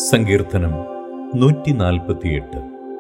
സങ്കീർത്തനം നൂറ്റി നാൽപ്പത്തിയെട്ട്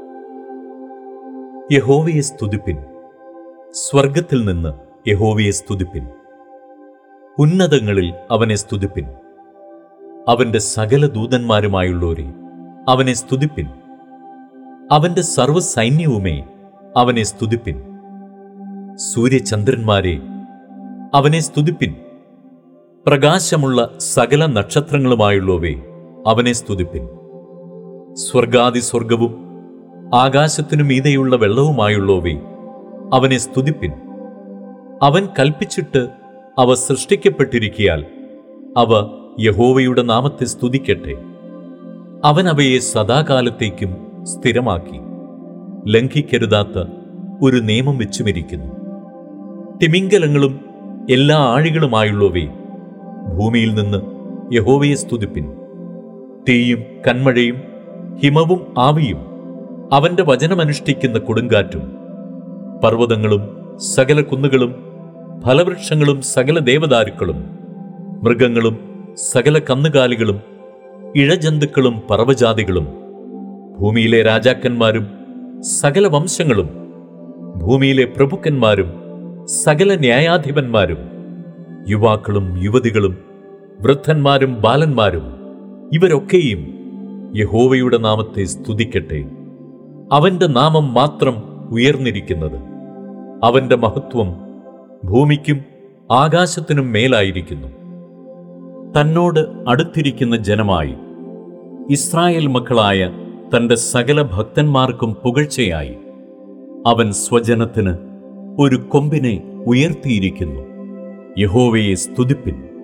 യഹോവയെ സ്തുതിപ്പിൻ സ്വർഗത്തിൽ നിന്ന് യഹോവയെ സ്തുതിപ്പിൻ ഉന്നതങ്ങളിൽ അവനെ സ്തുതിപ്പിൻ അവന്റെ സകല ദൂതന്മാരുമായുള്ളവരെ അവനെ സ്തുതിപ്പിൻ അവന്റെ സർവ്വസൈന്യവുമേ അവനെ സ്തുതിപ്പിൻ സൂര്യചന്ദ്രന്മാരെ അവനെ സ്തുതിപ്പിൻ പ്രകാശമുള്ള സകല നക്ഷത്രങ്ങളുമായുള്ളവേ അവനെ സ്തുതിപ്പിൻ സ്വർഗാദി സ്വർഗവും ആകാശത്തിനു മീതെയുള്ള വെള്ളവുമായുള്ളവേ അവനെ സ്തുതിപ്പിൻ അവൻ കൽപ്പിച്ചിട്ട് അവ സൃഷ്ടിക്കപ്പെട്ടിരിക്കിയാൽ അവ യഹോവയുടെ നാമത്തെ സ്തുതിക്കട്ടെ അവൻ അവയെ സദാകാലത്തേക്കും സ്ഥിരമാക്കി ലംഘിക്കരുതാത്ത ഒരു നിയമം വെച്ചുമിരിക്കുന്നു തിമിംഗലങ്ങളും എല്ലാ ആഴികളുമായുള്ളവേ ഭൂമിയിൽ നിന്ന് യഹോവയെ സ്തുതിപ്പിൻ തീയും കന്മഴയും ഹിമവും ആവിയും അവന്റെ വചനമനുഷ്ഠിക്കുന്ന കൊടുങ്കാറ്റും പർവ്വതങ്ങളും സകല കുന്നുകളും ഫലവൃക്ഷങ്ങളും സകല ദേവദാരുക്കളും മൃഗങ്ങളും സകല കന്നുകാലികളും ഇഴജന്തുക്കളും പർവ്വജാതികളും ഭൂമിയിലെ രാജാക്കന്മാരും സകല വംശങ്ങളും ഭൂമിയിലെ പ്രഭുക്കന്മാരും സകല ന്യായാധിപന്മാരും യുവാക്കളും യുവതികളും വൃദ്ധന്മാരും ബാലന്മാരും ഇവരൊക്കെയും യഹോവയുടെ നാമത്തെ സ്തുതിക്കട്ടെ അവന്റെ നാമം മാത്രം ഉയർന്നിരിക്കുന്നത് അവന്റെ മഹത്വം ഭൂമിക്കും ആകാശത്തിനും മേലായിരിക്കുന്നു തന്നോട് അടുത്തിരിക്കുന്ന ജനമായി ഇസ്രായേൽ മക്കളായ തന്റെ സകല ഭക്തന്മാർക്കും പുകഴ്ചയായി അവൻ സ്വജനത്തിന് ഒരു കൊമ്പിനെ ഉയർത്തിയിരിക്കുന്നു യഹോവയെ സ്തുതിപ്പിൻ